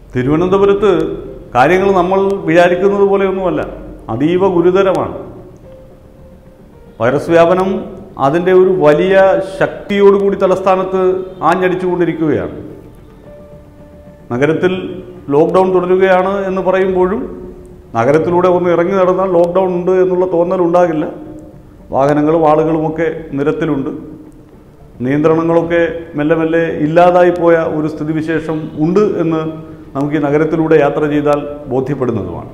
തിരുവനന്തപുരത്ത് കാര്യങ്ങൾ നമ്മൾ വിചാരിക്കുന്നത് പോലെയൊന്നുമല്ല അതീവ ഗുരുതരമാണ് വൈറസ് വ്യാപനം അതിൻ്റെ ഒരു വലിയ ശക്തിയോടുകൂടി തലസ്ഥാനത്ത് ആഞ്ഞടിച്ചുകൊണ്ടിരിക്കുകയാണ് നഗരത്തിൽ ലോക്ക്ഡൗൺ തുടരുകയാണ് എന്ന് പറയുമ്പോഴും നഗരത്തിലൂടെ ഒന്ന് ഇറങ്ങി നടന്നാൽ ലോക്ക്ഡൗൺ ഉണ്ട് എന്നുള്ള തോന്നൽ ഉണ്ടാകില്ല വാഹനങ്ങളും ആളുകളുമൊക്കെ നിരത്തിലുണ്ട് നിയന്ത്രണങ്ങളൊക്കെ മെല്ലെ മെല്ലെ ഇല്ലാതായി പോയ ഒരു സ്ഥിതിവിശേഷം ഉണ്ട് എന്ന് നമുക്ക് ഈ നഗരത്തിലൂടെ യാത്ര ചെയ്താൽ ബോധ്യപ്പെടുന്നതുമാണ്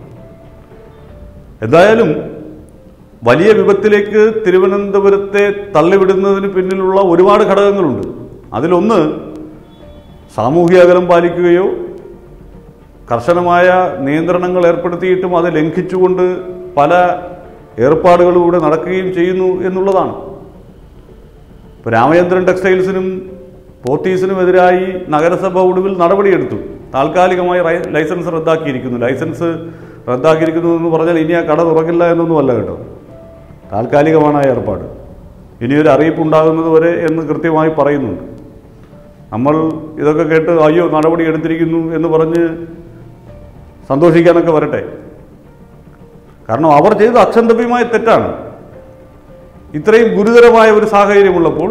എന്തായാലും വലിയ വിപത്തിലേക്ക് തിരുവനന്തപുരത്തെ തള്ളിവിടുന്നതിന് പിന്നിലുള്ള ഒരുപാട് ഘടകങ്ങളുണ്ട് അതിലൊന്ന് സാമൂഹിക അകലം പാലിക്കുകയോ കർശനമായ നിയന്ത്രണങ്ങൾ ഏർപ്പെടുത്തിയിട്ടും അത് ലംഘിച്ചുകൊണ്ട് പല ഏർപ്പാടുകളിലൂടെ നടക്കുകയും ചെയ്യുന്നു എന്നുള്ളതാണ് ഇപ്പോൾ രാമചന്ദ്രൻ ടെക്സ്റ്റൈൽസിനും പോത്തീസിനും എതിരായി നഗരസഭ ഒടുവിൽ നടപടിയെടുത്തു താൽക്കാലികമായി റൈ- ലൈസൻസ് റദ്ദാക്കിയിരിക്കുന്നു ലൈസൻസ് റദ്ദാക്കിയിരിക്കുന്നു എന്ന് പറഞ്ഞാൽ ഇനി ആ കട തുറക്കില്ല എന്നൊന്നുമല്ല കേട്ടോ താൽക്കാലികമാണ് ആ ഏർപ്പാട് ഇനിയൊരു അറിയിപ്പ് ഉണ്ടാകുന്നത് വരെ എന്ന് കൃത്യമായി പറയുന്നുണ്ട് നമ്മൾ ഇതൊക്കെ കേട്ട് അയ്യോ നടപടി എടുത്തിരിക്കുന്നു എന്ന് പറഞ്ഞ് സന്തോഷിക്കാനൊക്കെ വരട്ടെ കാരണം അവർ ചെയ്തത് അക്ഷന്തവ്യമായ തെറ്റാണ് ഇത്രയും ഗുരുതരമായ ഒരു സാഹചര്യമുള്ളപ്പോൾ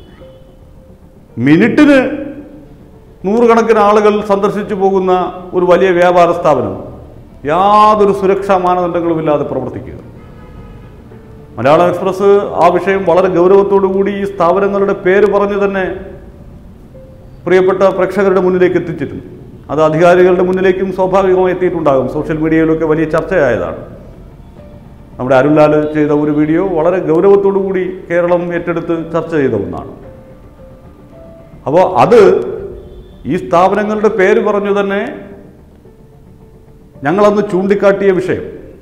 മിനിറ്റിന് നൂറുകണക്കിന് ആളുകൾ സന്ദർശിച്ചു പോകുന്ന ഒരു വലിയ വ്യാപാര സ്ഥാപനം യാതൊരു സുരക്ഷാ മാനദണ്ഡങ്ങളുമില്ലാതെ പ്രവർത്തിക്കുക മലയാളം എക്സ്പ്രസ് ആ വിഷയം വളരെ ഗൗരവത്തോടു കൂടി ഈ സ്ഥാപനങ്ങളുടെ പേര് പറഞ്ഞു തന്നെ പ്രിയപ്പെട്ട പ്രേക്ഷകരുടെ മുന്നിലേക്ക് എത്തിച്ചിട്ടുണ്ട് അത് അധികാരികളുടെ മുന്നിലേക്കും സ്വാഭാവികമായി എത്തിയിട്ടുണ്ടാകും സോഷ്യൽ മീഡിയയിലൊക്കെ വലിയ ചർച്ചയായതാണ് നമ്മുടെ അരുൺലാൽ ചെയ്ത ഒരു വീഡിയോ വളരെ ഗൗരവത്തോടു കൂടി കേരളം ഏറ്റെടുത്ത് ചർച്ച ചെയ്ത ഒന്നാണ് അപ്പോൾ അത് ഈ സ്ഥാപനങ്ങളുടെ പേര് പറഞ്ഞു തന്നെ ഞങ്ങളന്ന് ചൂണ്ടിക്കാട്ടിയ വിഷയം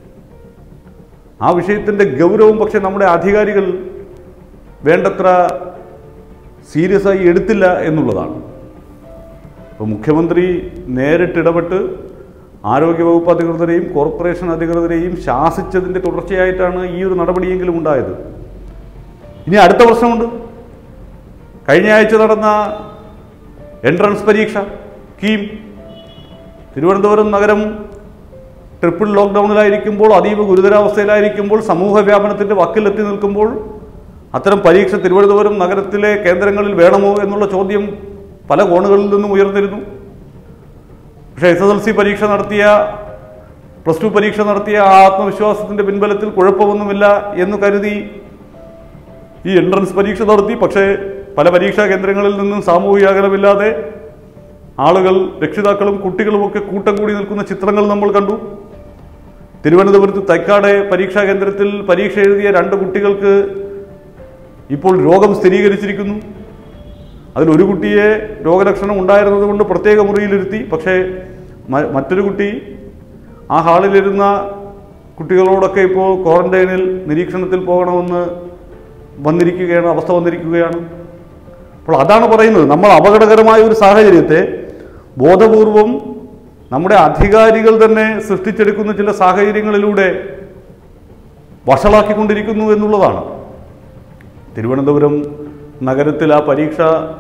ആ വിഷയത്തിൻ്റെ ഗൗരവം പക്ഷേ നമ്മുടെ അധികാരികൾ വേണ്ടത്ര സീരിയസ് ആയി എടുത്തില്ല എന്നുള്ളതാണ് അപ്പോൾ മുഖ്യമന്ത്രി നേരിട്ടിടപെട്ട് ആരോഗ്യവകുപ്പ് അധികൃതരെയും കോർപ്പറേഷൻ അധികൃതരെയും ശാസിച്ചതിൻ്റെ തുടർച്ചയായിട്ടാണ് ഈ ഒരു നടപടിയെങ്കിലും ഉണ്ടായത് ഇനി അടുത്ത പ്രശ്നമുണ്ട് കഴിഞ്ഞ ആഴ്ച നടന്ന എൻട്രൻസ് പരീക്ഷ കീം തിരുവനന്തപുരം നഗരം ട്രിപ്പിൾ ലോക്ക്ഡൗണിലായിരിക്കുമ്പോൾ അതീവ ഗുരുതരാവസ്ഥയിലായിരിക്കുമ്പോൾ സമൂഹ വ്യാപനത്തിൻ്റെ വക്കിലെത്തി നിൽക്കുമ്പോൾ അത്തരം പരീക്ഷ തിരുവനന്തപുരം നഗരത്തിലെ കേന്ദ്രങ്ങളിൽ വേണമോ എന്നുള്ള ചോദ്യം പല കോണുകളിൽ നിന്നും ഉയർന്നിരുന്നു പക്ഷേ എസ് എസ് എൽ സി പരീക്ഷ നടത്തിയ പ്ലസ് ടു പരീക്ഷ നടത്തിയ ആ ആത്മവിശ്വാസത്തിൻ്റെ പിൻബലത്തിൽ കുഴപ്പമൊന്നുമില്ല എന്ന് കരുതി ഈ എൻട്രൻസ് പരീക്ഷ നടത്തി പക്ഷേ പല പരീക്ഷാ കേന്ദ്രങ്ങളിൽ നിന്നും സാമൂഹിക അകലമില്ലാതെ ആളുകൾ രക്ഷിതാക്കളും കുട്ടികളുമൊക്കെ കൂട്ടം കൂടി നിൽക്കുന്ന ചിത്രങ്ങൾ നമ്മൾ കണ്ടു തിരുവനന്തപുരത്ത് തൈക്കാട് പരീക്ഷാ കേന്ദ്രത്തിൽ പരീക്ഷ എഴുതിയ രണ്ട് കുട്ടികൾക്ക് ഇപ്പോൾ രോഗം സ്ഥിരീകരിച്ചിരിക്കുന്നു അതിൽ ഒരു കുട്ടിയെ രോഗലക്ഷണം ഉണ്ടായിരുന്നത് കൊണ്ട് പ്രത്യേക മുറിയിലിരുത്തി പക്ഷേ മ- മറ്റൊരു കുട്ടി ആ ഹാളിലിരുന്ന കുട്ടികളോടൊക്കെ ഇപ്പോൾ ക്വാറന്റൈനിൽ നിരീക്ഷണത്തിൽ പോകണമെന്ന് വന്നിരിക്കുകയാണ് അവസ്ഥ വന്നിരിക്കുകയാണ് അപ്പോൾ അതാണ് പറയുന്നത് നമ്മൾ അപകടകരമായ ഒരു സാഹചര്യത്തെ ബോധപൂർവം നമ്മുടെ അധികാരികൾ തന്നെ സൃഷ്ടിച്ചെടുക്കുന്ന ചില സാഹചര്യങ്ങളിലൂടെ വഷളാക്കിക്കൊണ്ടിരിക്കുന്നു എന്നുള്ളതാണ് തിരുവനന്തപുരം നഗരത്തിൽ ആ പരീക്ഷ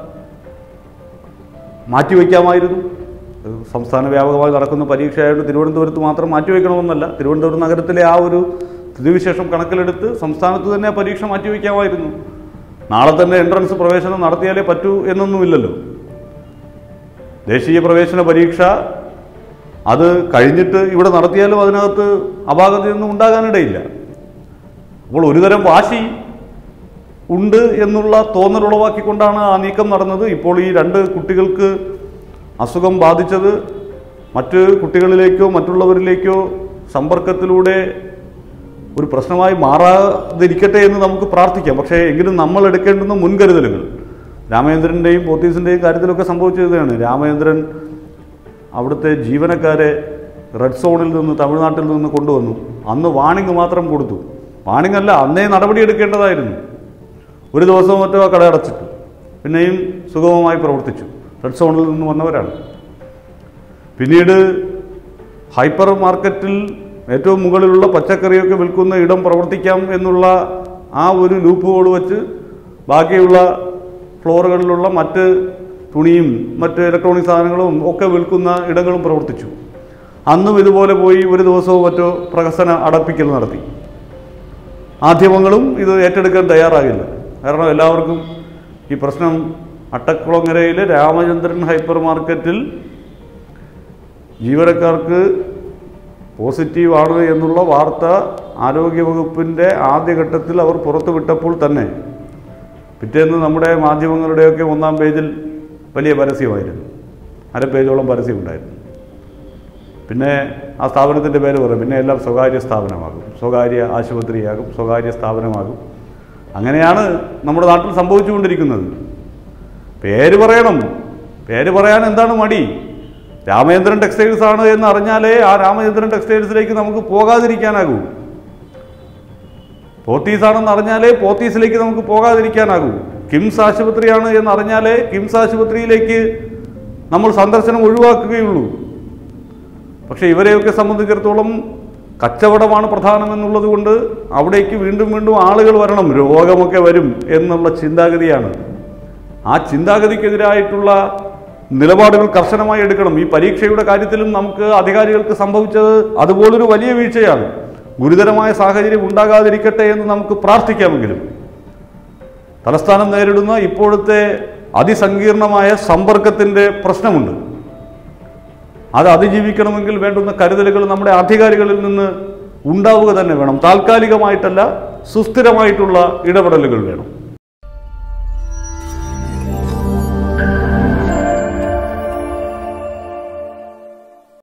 മാറ്റിവെക്കാമായിരുന്നു അത് സംസ്ഥാന വ്യാപകമായി നടക്കുന്ന പരീക്ഷയായതുകൊണ്ട് തിരുവനന്തപുരത്ത് മാത്രം മാറ്റിവെക്കണമെന്നല്ല തിരുവനന്തപുരം നഗരത്തിലെ ആ ഒരു സ്ഥിതിവിശേഷം കണക്കിലെടുത്ത് സംസ്ഥാനത്ത് തന്നെ ആ പരീക്ഷ മാറ്റിവെക്കാമായിരുന്നു നാളെ തന്നെ എൻട്രൻസ് പ്രവേശനം നടത്തിയാലേ പറ്റൂ എന്നൊന്നുമില്ലല്ലോ ദേശീയ പ്രവേശന പരീക്ഷ അത് കഴിഞ്ഞിട്ട് ഇവിടെ നടത്തിയാലും അതിനകത്ത് അപാകതയൊന്നും ഉണ്ടാകാനിടയില്ല അപ്പോൾ ഒരുതരം വാശി ഉണ്ട് എന്നുള്ള തോന്നൽ ഉളവാക്കിക്കൊണ്ടാണ് ആ നീക്കം നടന്നത് ഇപ്പോൾ ഈ രണ്ട് കുട്ടികൾക്ക് അസുഖം ബാധിച്ചത് മറ്റ് കുട്ടികളിലേക്കോ മറ്റുള്ളവരിലേക്കോ സമ്പർക്കത്തിലൂടെ ഒരു പ്രശ്നമായി മാറാതിരിക്കട്ടെ എന്ന് നമുക്ക് പ്രാർത്ഥിക്കാം പക്ഷേ എങ്കിലും നമ്മൾ എടുക്കേണ്ടുന്ന മുൻകരുതലുകൾ രാമചന്ദ്രൻ്റെയും പോത്തീസിൻ്റെയും കാര്യത്തിലൊക്കെ സംഭവിച്ചതാണ് രാമചന്ദ്രൻ അവിടുത്തെ ജീവനക്കാരെ റെഡ് സോണിൽ നിന്ന് തമിഴ്നാട്ടിൽ നിന്ന് കൊണ്ടുവന്നു അന്ന് വാണിംഗ് മാത്രം കൊടുത്തു വാണിംഗ് അല്ല അന്നേ നടപടിയെടുക്കേണ്ടതായിരുന്നു ഒരു ദിവസം മറ്റോ ആ കട അടച്ചിട്ടു പിന്നെയും സുഗമമായി പ്രവർത്തിച്ചു റെഡ് സോണിൽ നിന്ന് വന്നവരാണ് പിന്നീട് ഹൈപ്പർ മാർക്കറ്റിൽ ഏറ്റവും മുകളിലുള്ള പച്ചക്കറിയൊക്കെ വിൽക്കുന്ന ഇടം പ്രവർത്തിക്കാം എന്നുള്ള ആ ഒരു ലൂപ്പ് ഹോൾ വെച്ച് ബാക്കിയുള്ള ഫ്ലോറുകളിലുള്ള മറ്റ് തുണിയും മറ്റ് ഇലക്ട്രോണിക് സാധനങ്ങളും ഒക്കെ വിൽക്കുന്ന ഇടങ്ങളും പ്രവർത്തിച്ചു അന്നും ഇതുപോലെ പോയി ഒരു ദിവസവും മറ്റോ പ്രഹസന അടപ്പിക്കൽ നടത്തി മാധ്യമങ്ങളും ഇത് ഏറ്റെടുക്കാൻ തയ്യാറാകില്ല കാരണം എല്ലാവർക്കും ഈ പ്രശ്നം അട്ടക്കുളങ്ങരയിലെ രാമചന്ദ്രൻ ഹൈപ്പർ മാർക്കറ്റിൽ ജീവനക്കാർക്ക് പോസിറ്റീവാണ് എന്നുള്ള വാർത്ത ആരോഗ്യവകുപ്പിൻ്റെ ആദ്യഘട്ടത്തിൽ അവർ പുറത്തുവിട്ടപ്പോൾ തന്നെ പിറ്റേന്ന് നമ്മുടെ മാധ്യമങ്ങളുടെയൊക്കെ ഒന്നാം പേജിൽ വലിയ പരസ്യമായിരുന്നു അര പേജോളം പരസ്യമുണ്ടായിരുന്നു പിന്നെ ആ സ്ഥാപനത്തിൻ്റെ പേര് പറയും പിന്നെ എല്ലാം സ്വകാര്യ സ്ഥാപനമാകും സ്വകാര്യ ആശുപത്രിയാകും സ്വകാര്യ സ്ഥാപനമാകും അങ്ങനെയാണ് നമ്മുടെ നാട്ടിൽ സംഭവിച്ചുകൊണ്ടിരിക്കുന്നത് പേര് പറയണം പേര് പറയാൻ എന്താണ് മടി രാമചന്ദ്രൻ ടെക്സ്റ്റൈൽസ് ആണ് എന്ന് അറിഞ്ഞാലേ ആ രാമചന്ദ്രൻ ടെക്സ്റ്റൈൽസിലേക്ക് നമുക്ക് പോകാതിരിക്കാനാകൂ പോത്തീസ് ആണെന്ന് അറിഞ്ഞാലേ പോത്തീസിലേക്ക് നമുക്ക് പോകാതിരിക്കാനാകൂ കിംസ് ആശുപത്രിയാണ് എന്ന് അറിഞ്ഞാലേ കിംസ് ആശുപത്രിയിലേക്ക് നമ്മൾ സന്ദർശനം ഒഴിവാക്കുകയുള്ളൂ പക്ഷേ ഇവരെയൊക്കെ സംബന്ധിച്ചിടത്തോളം കച്ചവടമാണ് പ്രധാനമെന്നുള്ളത് കൊണ്ട് അവിടേക്ക് വീണ്ടും വീണ്ടും ആളുകൾ വരണം രോഗമൊക്കെ വരും എന്നുള്ള ചിന്താഗതിയാണ് ആ ചിന്താഗതിക്കെതിരായിട്ടുള്ള നിലപാടുകൾ കർശനമായി എടുക്കണം ഈ പരീക്ഷയുടെ കാര്യത്തിലും നമുക്ക് അധികാരികൾക്ക് സംഭവിച്ചത് അതുപോലൊരു വലിയ വീഴ്ചയാണ് ഗുരുതരമായ സാഹചര്യം ഉണ്ടാകാതിരിക്കട്ടെ എന്ന് നമുക്ക് പ്രാർത്ഥിക്കാമെങ്കിലും തലസ്ഥാനം നേരിടുന്ന ഇപ്പോഴത്തെ അതിസങ്കീർണമായ സമ്പർക്കത്തിൻ്റെ പ്രശ്നമുണ്ട് അത് അതിജീവിക്കണമെങ്കിൽ വേണ്ടുന്ന കരുതലുകൾ നമ്മുടെ അധികാരികളിൽ നിന്ന് ഉണ്ടാവുക തന്നെ വേണം താൽക്കാലികമായിട്ടല്ല സുസ്ഥിരമായിട്ടുള്ള ഇടപെടലുകൾ വേണം